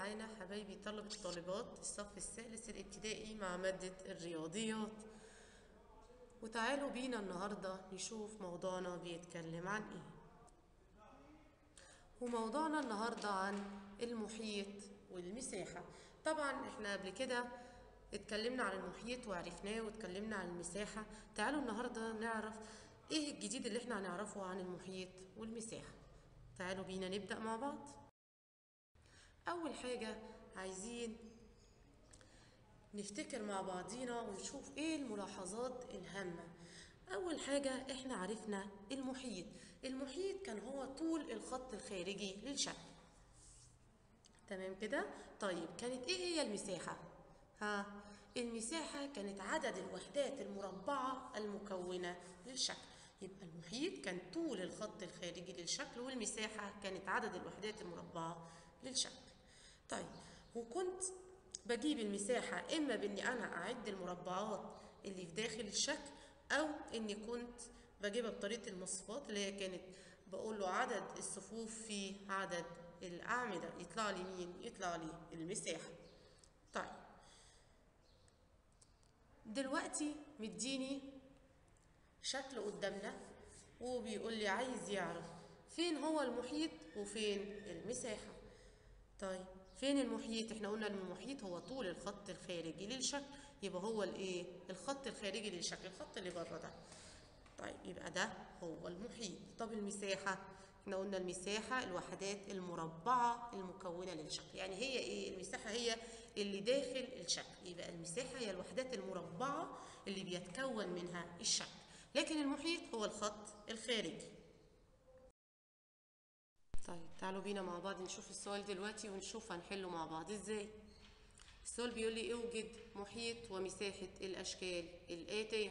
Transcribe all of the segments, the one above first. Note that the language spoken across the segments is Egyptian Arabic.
معانا حبايبي طلبة طالبات الصف الثالث الابتدائي مع مادة الرياضيات وتعالوا بينا النهاردة نشوف موضوعنا بيتكلم عن ايه وموضوعنا النهاردة عن المحيط والمساحة طبعا احنا قبل كده اتكلمنا عن المحيط وعرفناه واتكلمنا عن المساحة تعالوا النهاردة نعرف ايه الجديد اللي احنا هنعرفه عن المحيط والمساحة تعالوا بينا نبدأ مع بعض أول حاجة عايزين نفتكر مع بعضينا ونشوف ايه الملاحظات الهامة أول حاجة احنا عرفنا المحيط المحيط كان هو طول الخط الخارجي للشكل تمام كده طيب كانت ايه هي المساحة ها المساحة كانت عدد الوحدات المربعة المكونة للشكل يبقى المحيط كان طول الخط الخارجي للشكل والمساحة كانت عدد الوحدات المربعة للشكل طيب وكنت بجيب المساحة إما بإني أنا أعد المربعات اللي في داخل الشكل أو إني كنت بجيبها بطريقة المصفات اللي هي كانت بقول له عدد الصفوف في عدد الأعمدة يطلع لي مين؟ يطلع لي المساحة طيب دلوقتي مديني شكل قدامنا وبيقول لي عايز يعرف فين هو المحيط وفين المساحة طيب فين المحيط احنا قلنا ان المحيط هو طول الخط الخارجي للشكل يبقى هو الايه الخط الخارجي للشكل الخط اللي بره ده طيب يبقى ده هو المحيط طب المساحة احنا قلنا المساحة الوحدات المربعة المكونة للشكل يعني هي ايه المساحة هي اللي داخل الشكل يبقى المساحة هي الوحدات المربعة اللي بيتكون منها الشكل لكن المحيط هو الخط الخارجي طيب تعالوا بينا مع بعض نشوف السؤال دلوقتي ونشوف هنحله مع بعض ازاي السؤال بيقول لي اوجد محيط ومساحة الاشكال الاتية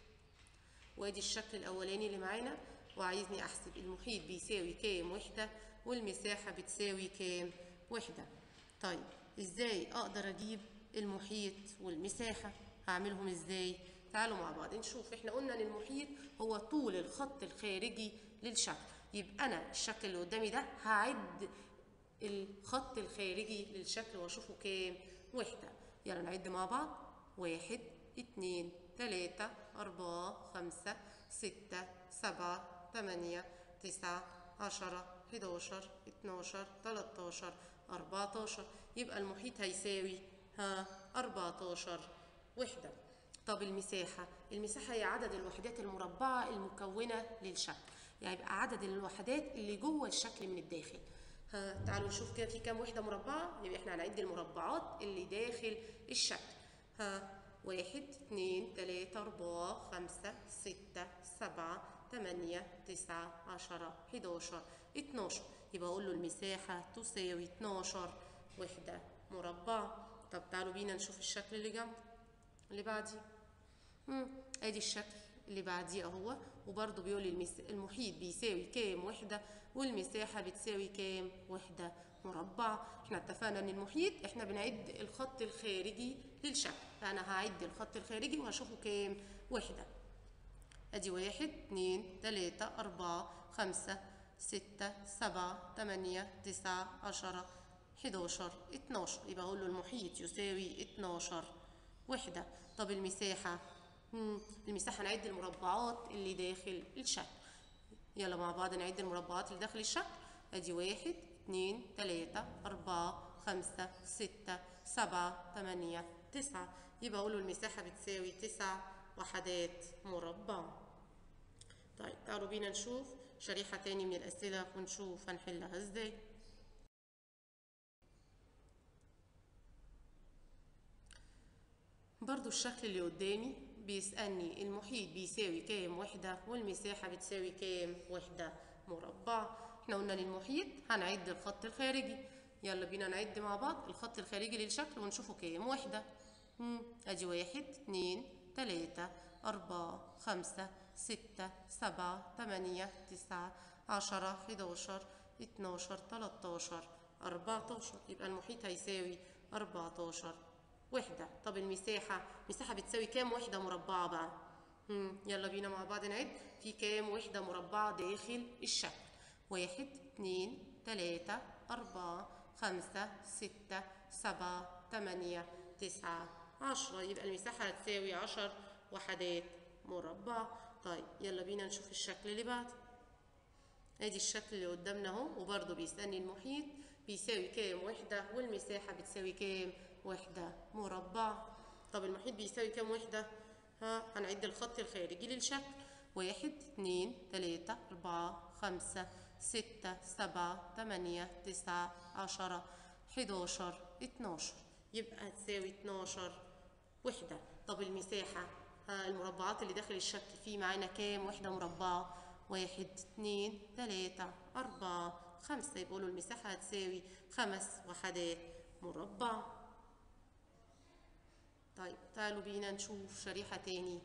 وادي الشكل الاولاني اللي معانا وعايزني احسب المحيط بيساوي كام وحدة والمساحة بتساوي كام وحدة طيب ازاي اقدر اجيب المحيط والمساحة هعملهم ازاي تعالوا مع بعض نشوف احنا قلنا ان المحيط هو طول الخط الخارجي للشكل يبقى انا الشكل اللي قدامي ده هعد الخط الخارجي للشكل واشوفه كام وحدة يلا نعد مع بعض واحد اتنين تلاتة أربعة خمسة ستة سبعة تمانية تسعة عشرة حداشر اتناشر تلاتاشر أربعتاشر يبقى المحيط هيساوي ها أربعتاشر وحدة طب المساحة المساحة هي عدد الوحدات المربعة المكونة للشكل يعني يبقى عدد الوحدات اللي جوه الشكل من الداخل ها تعالوا نشوف كده في كام وحدة مربعة يبقى احنا هنعد المربعات اللي داخل الشكل ها واحد اتنين تلاتة أربعة خمسة ستة سبعة تمانية تسعة عشرة حداشر اتناشر يبقى أقول له المساحة تساوي اتناشر وحدة مربعة طب تعالوا بينا نشوف الشكل اللي جنبه اللي بعديه امم ادي الشكل اللي بعديه اهو وبرده بيقول لي المس... المحيط بيساوي كام وحده والمساحه بتساوي كام وحده مربعه احنا اتفقنا ان المحيط احنا بنعد الخط الخارجي للشكل فانا هعد الخط الخارجي وهشوفه كام وحده ادي واحد اتنين تلاته اربعه خمسه سته سبعه تمانيه تسعه عشره حداشر اتناشر يبقى اقول له المحيط يساوي اتناشر وحدة طب المساحة مم. المساحة نعد المربعات اللي داخل الشكل يلا مع بعض نعد المربعات اللي داخل الشكل ادي واحد اتنين تلاتة اربعة خمسة ستة سبعة تمانية تسعة يبقى اقوله المساحة بتساوي تسع وحدات مربع طيب تعالوا بينا نشوف شريحة تاني من الأسئلة ونشوف هنحلها ازاي برضو الشكل اللي قدامي بيسألني المحيط بيساوي كام وحدة والمساحة بتساوي كام وحدة مربع احنا قلنا للمحيط هنعد الخط الخارجي يلا بينا نعد مع بعض الخط الخارجي للشكل ونشوفه كام وحدة مم. ادي واحد اتنين تلاتة أربعة خمسة ستة سبعة تمانية تسعة عشرة حداشر اتناشر تلاتاشر أربعتاشر يبقى المحيط هيساوي أربعتاشر وحدة طب المساحة المساحة بتساوي كام وحدة مربعة بقى مم. يلا بينا مع بعض نعد في كام وحدة مربعة داخل الشكل واحد اتنين تلاتة أربعة خمسة ستة سبعة تمانية تسعة عشرة يبقى المساحة هتساوي عشر وحدات مربع طيب يلا بينا نشوف الشكل اللي بعده ادي الشكل اللي قدامنا اهو وبرده بيسألني المحيط بيساوي كام وحدة والمساحة بتساوي كام وحدة مربع طب المحيط بيساوي كام وحدة ها هنعد الخط الخارجي للشكل واحد اتنين تلاتة أربعة خمسة ستة سبعة تمانية تسعة عشرة حداشر اتناشر يبقى هتساوي اتناشر وحدة طب المساحة ها المربعات اللي داخل الشكل فيه معانا كام وحدة مربعة واحد اتنين تلاتة أربعة خمسة يبقوا له المساحة هتساوي خمس وحدات مربع طيب تعالوا بينا نشوف شريحة تاني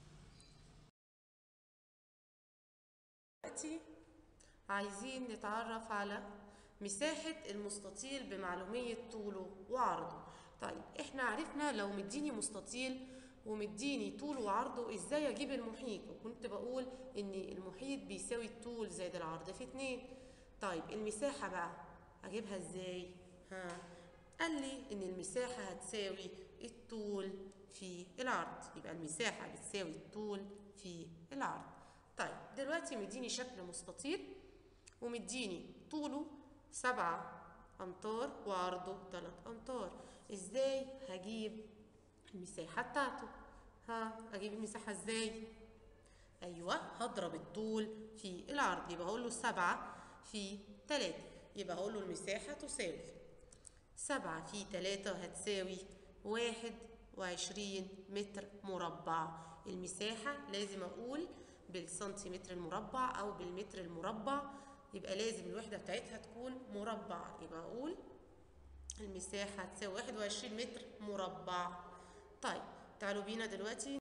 دلوقتي عايزين نتعرف على مساحة المستطيل بمعلومية طوله وعرضه طيب احنا عرفنا لو مديني مستطيل ومديني طوله وعرضه ازاي اجيب المحيط وكنت بقول ان المحيط بيساوي الطول زائد العرض في اتنين طيب المساحة بقى اجيبها ازاي ها قال لي ان المساحة هتساوي الطول في العرض يبقى المساحة بتساوي الطول في العرض طيب دلوقتي مديني شكل مستطيل ومديني طوله سبعة أمتار وعرضه تلات أمتار إزاي هجيب المساحة بتاعته ها أجيب المساحة إزاي أيوة هضرب الطول في العرض يبقى هقول له سبعة في تلاتة يبقى هقول له المساحة تساوي سبعة في تلاتة هتساوي واحد وعشرين متر مربع المساحة لازم أقول بالسنتيمتر المربع أو بالمتر المربع يبقى لازم الوحدة بتاعتها تكون مربع يبقى أقول المساحة هتساوي واحد وعشرين متر مربع طيب تعالوا بينا دلوقتي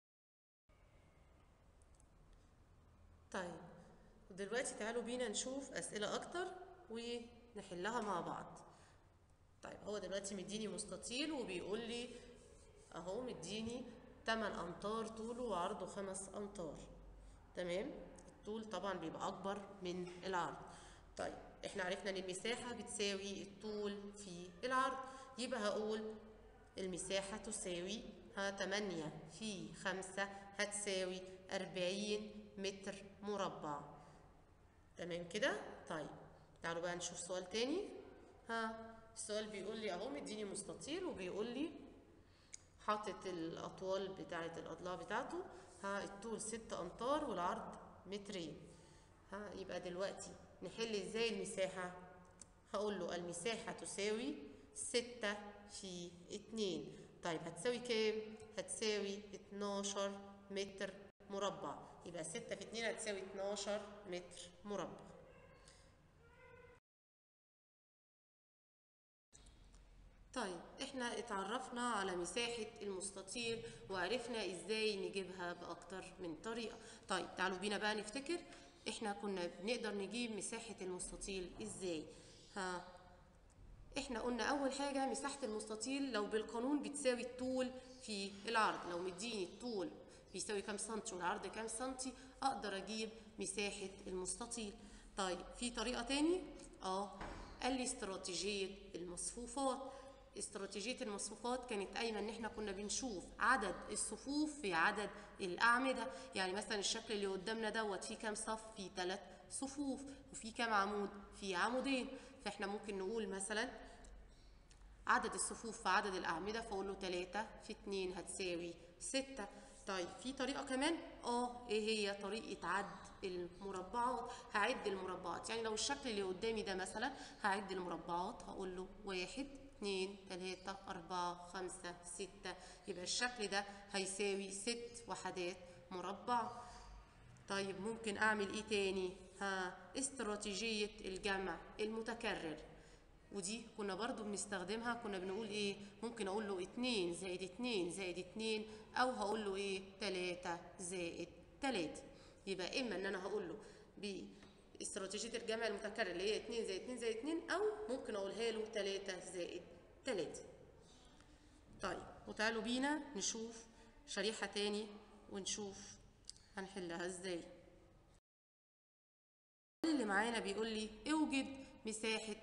طيب دلوقتي تعالوا بينا نشوف أسئلة أكتر ونحلها مع بعض طيب هو دلوقتي مديني مستطيل وبيقول لي اهو مديني 8 امتار طوله وعرضه 5 امتار تمام الطول طبعا بيبقى اكبر من العرض طيب احنا عرفنا ان المساحه بتساوي الطول في العرض يبقى هقول المساحه تساوي ها 8 في 5 هتساوي 40 متر مربع تمام كده طيب تعالوا بقى نشوف سؤال تاني ها السؤال بيقول لي اهو مديني مستطيل وبيقول لي حاطط الاطوال بتاعه الاضلاع بتاعته ها الطول ستة امتار والعرض مترين ها يبقى دلوقتي نحل ازاي المساحة هقول له المساحة تساوي ستة في اتنين طيب هتساوي كام هتساوي اتناشر متر مربع يبقى ستة في اتنين هتساوي اتناشر متر مربع طيب احنا اتعرفنا على مساحة المستطيل وعرفنا ازاي نجيبها بأكتر من طريقة طيب تعالوا بينا بقى نفتكر احنا كنا بنقدر نجيب مساحة المستطيل ازاي ها احنا قلنا اول حاجة مساحة المستطيل لو بالقانون بتساوي الطول في العرض لو مديني الطول بيساوي كام سنتي والعرض كام سنتي اقدر اجيب مساحة المستطيل طيب في طريقة تاني اه قال لي استراتيجية المصفوفات استراتيجية المصفوفات كانت قايمة ان احنا كنا بنشوف عدد الصفوف في عدد الأعمدة يعني مثلا الشكل اللي قدامنا دوت فيه كام صف فيه ثلاث صفوف وفيه كام عمود فيه عمودين فاحنا ممكن نقول مثلا عدد الصفوف في عدد الأعمدة فأقول له 3 في 2 هتساوي 6 طيب في طريقة كمان اه ايه هي طريقة عد المربعات هعد المربعات يعني لو الشكل اللي قدامي ده مثلا هعد المربعات هقول له واحد اتنين تلاتة أربعة خمسة ستة يبقى الشكل ده هيساوي ست وحدات مربع طيب ممكن أعمل إيه تاني؟ ها استراتيجية الجمع المتكرر ودي كنا برضو بنستخدمها كنا بنقول ايه ممكن اقول له اتنين زائد اتنين زائد اتنين او هقول له ايه تلاتة زائد تلاتة يبقى اما ان انا هقول له باستراتيجية الجمع المتكرر اللي هي اتنين زائد اتنين زائد اتنين او ممكن اقولها له تلاتة زائد تلاتة طيب وتعالوا بينا نشوف شريحة تاني ونشوف هنحلها ازاي اللي معانا بيقول لي اوجد مساحة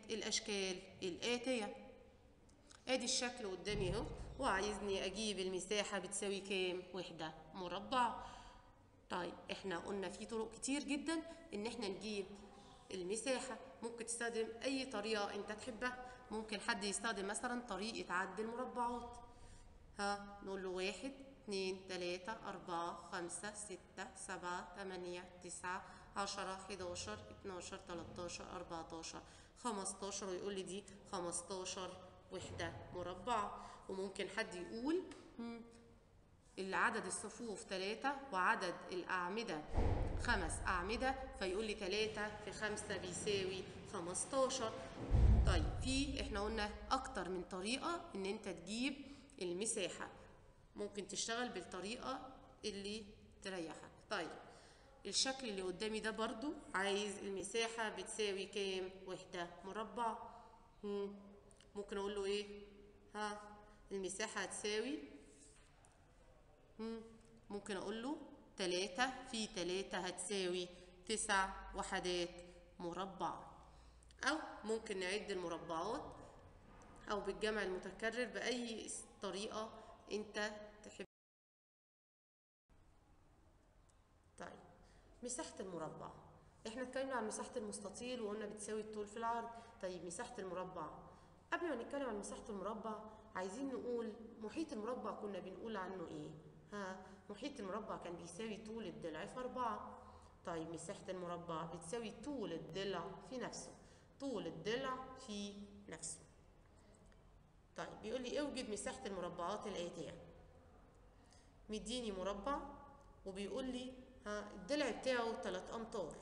الأشكال الآتية ادي الشكل قدامي اهو وعايزني اجيب المساحة بتساوي كام وحدة مربع طيب احنا قلنا في طرق كتير جدا ان احنا نجيب المساحة ممكن تستخدم اي طريقة انت تحبها ممكن حد يستخدم مثلا طريقة عد المربعات ها نقول له واحد اتنين تلاتة أربعة خمسة ستة سبعة تمانية تسعة عشرة حداشر اتناشر تلاتاشر أربعتاشر خمستاشر ويقول لي دي خمستاشر وحدة مربعة وممكن حد يقول مم، العدد الصفوف تلاتة وعدد الأعمدة خمس أعمدة فيقول لي تلاتة في خمسة بيساوي خمستاشر طيب في احنا قلنا أكتر من طريقة إن أنت تجيب المساحة ممكن تشتغل بالطريقة اللي تريحك طيب الشكل اللي قدامي ده برضو عايز المساحة بتساوي كام وحدة مربع مم. ممكن اقول له ايه ها المساحة هتساوي مم. ممكن اقول له تلاتة في تلاتة هتساوي تسع وحدات مربع او ممكن نعد المربعات او بالجمع المتكرر باي طريقة انت تحب طيب مساحة المربع احنا اتكلمنا عن مساحة المستطيل وقلنا بتساوي الطول في العرض طيب مساحة المربع قبل ما نتكلم عن مساحة المربع عايزين نقول محيط المربع كنا بنقول عنه ايه ها محيط المربع كان بيساوي طول الضلع في أربعة طيب مساحة المربع بتساوي طول الضلع في نفسه طول الضلع في نفسه طيب بيقول لي اوجد مساحة المربعات الآتية مديني مربع وبيقول لي ها الضلع بتاعه 3 أمتار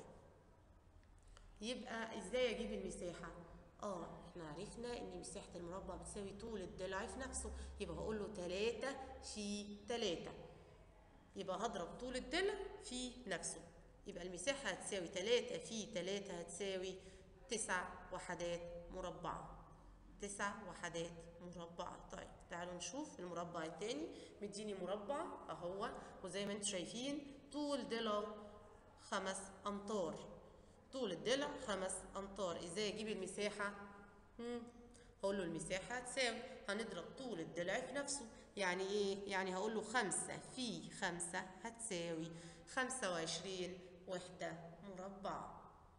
يبقى ازاي اجيب المساحة؟ اه احنا عرفنا ان مساحة المربع بتساوي طول الضلع في نفسه يبقى هقول له 3 في 3 يبقى هضرب طول الضلع في نفسه يبقى المساحة هتساوي 3 في 3 هتساوي 9 وحدات مربعة 9 وحدات مربعة طيب تعالوا نشوف المربع التاني مديني مربع اهو وزي ما انتم شايفين طول ضلعه خمس امتار طول الضلع خمس امتار ازاي اجيب المساحة مم. هقول له المساحة هتساوي هنضرب طول الضلع في نفسه يعني ايه يعني هقول له خمسة في خمسة هتساوي خمسة وعشرين وحدة مربعة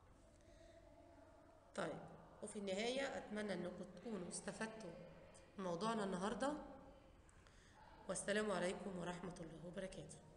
طيب وفي النهاية أتمنى أنكم تكونوا استفدتوا من موضوعنا النهاردة والسلام عليكم ورحمة الله وبركاته